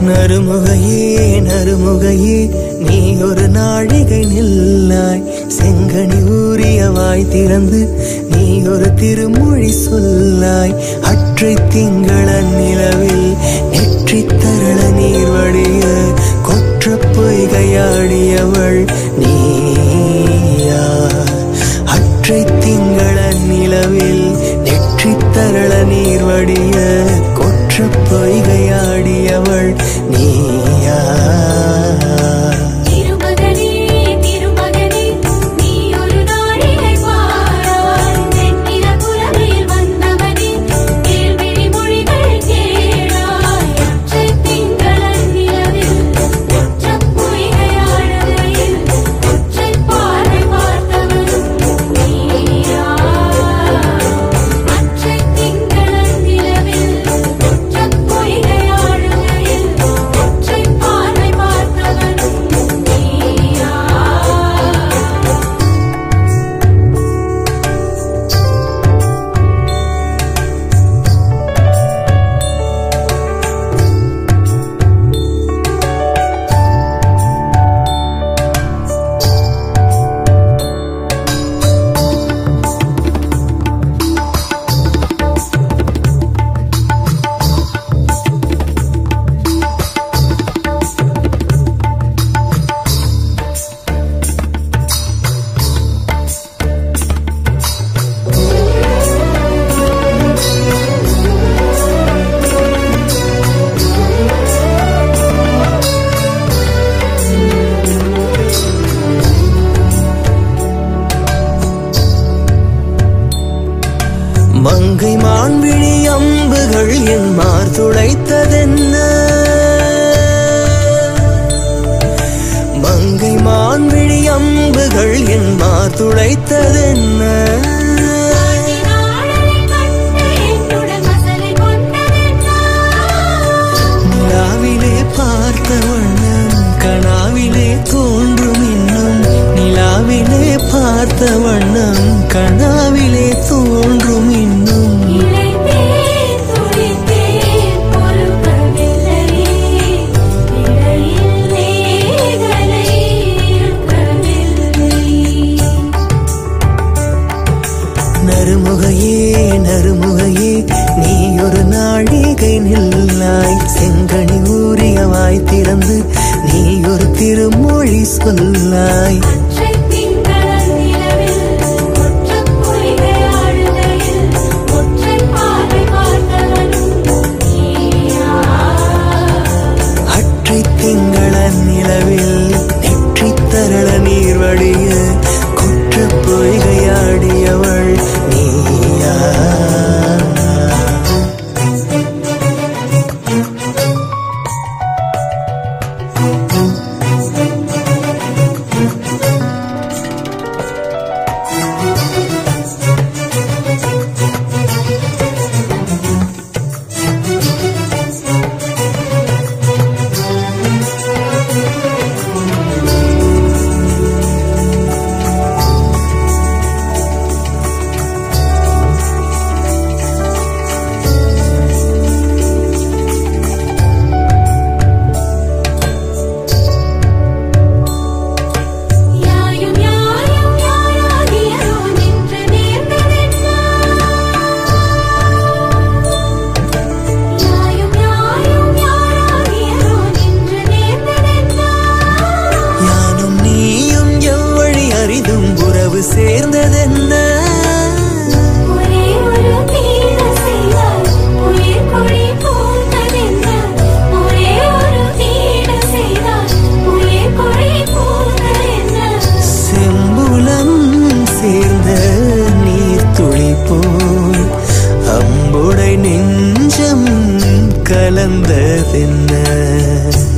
நறுமுகையே நறுமுகையே நீ ஒரு நாழிகை நில்லாய் செங்கனி ஊறிய வாய் திறந்து நீ ஒரு திருமொழி சொல்லாய் அற்றை திங்கள நிலவில் நெற்றி தரள நீர் வடிய கொற்ற பொய்கையாடியவள் நீயா அற்றை திங்கள நிலவில் நெற்றி தரள நீர் வடிய கொற்ற பொய்கையாடியவள் நீயா திருமகனே திருமகனே நீ ஒரு நாழிகை பாராய் வெண்ணிற புலமையில் வந்தவனே கேள்விழி மொழிகள் கேளாய் ஒற்றை திங்களன் நிலவில் ஒற்றப் பொய்கையாடுகையில் ஒற்றை பார்வை பார்த்தவன் நீயா அற்றை திங்களன் நிலவில் ஒற்றப் பொய்கையாடுகையில் ஒற்றை பார்வை பார்த்தவன் நீயா மங்கை மான்விழி அம்புகள் என் மார் துளைத்ததென்ன மங்கை மான்விழி அம்புகள் என் மார் துளைத்ததென்ன நாளை கண்டு என்னுடன் மசலை கொண்டதென்னா நிலாவிலே பார்த்த வண்ணம் கனாவிலே தோன்றும் இன்னும் நிலாவிலே பார்த்த வண்ணம் கனாவிலே தோன்றும் இன்னும் இளைத்தேன் துளித்தேன் பொறுக்கவில்லை இடையில் நேர்களை இருக்கவில்லை நறுமுகையே நறுமுகையே நீ ஒரு நாழிகை நில்லாய் செங்கனி ஊறிய வாய் திறந்து நீ ஒரு திருமொழி சொல்லாய் அற்றை திங்களன் நிலவில் ஒற்றப் பொய்கையாடுகையில் ஒற்றை பார்வை பார்த்தவன் நீயா அற்றை திங்கள நிலவில் நெற்றி தரள நீர் வடிய குற்ற பொய்கையாடியவள் நீயா யாயும் யாயும் யாராகியரோ நின்று நேர்ந்ததென்னா யாயும் யாயும் யாராகியரோ நின்று நேர்ந்ததென்னா யானும் நீயும் எவ்வழி அரிதும் உறவு சேர்ந்ததென்ன ஒரே ஒரு தீர செய்தால் உயிர் கொடி போனதென்ன ஒரே ஒரு தீர செய்தால் உயிர் கொடி போனதென்ன செம்புலம் சேர்ந்த நீர் துளி போல் அம்புடை நெஞ்சம் கலந்ததென்ன